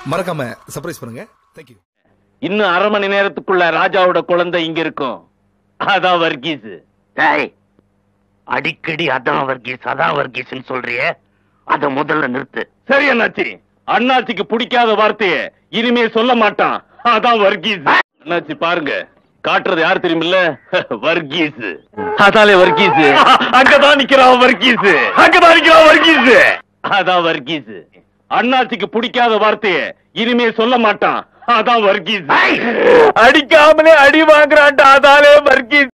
மறக்காம சர்ப்ரைஸ் பண்ணுங்க தேங்க்யூ இன்னும் அரை மணி நேரத்துக்குள்ள ராஜாவோட குழந்தை இங்க இருக்கும் அதான் வர்கீஸ் டேய் அடிக்கடி அதான் வர்கீஸ் அதான் வர்கீஸ்னு சொல்றியே அத முதல்ல நிறுத்து சரி அண்ணாச்சி அண்ணாச்சிக்கு பிடிக்காத வார்த்தைய இனிமே சொல்ல மாட்டான் அதான் வர்கீஸ் அண்ணாச்சி பாருங்க காட்டுறது யார் தெரியுமில்ல வர்கீஸ் அதாலே வர்கீஸ் அங்கதான் நிக்கிறான் வர்கீஸ் அங்கதான் நிக்கிறான் வர்கீஸ் அதான் வர்கீஸ் அண்ணாச்சிக்கு பிடிக்காத வார்த்தைய இனிமே சொல்ல மாட்டான் அதான் வர்கீஸ் அடிக்காமலே அடி வாங்குறான்டா அதாலே வர்கீஸ்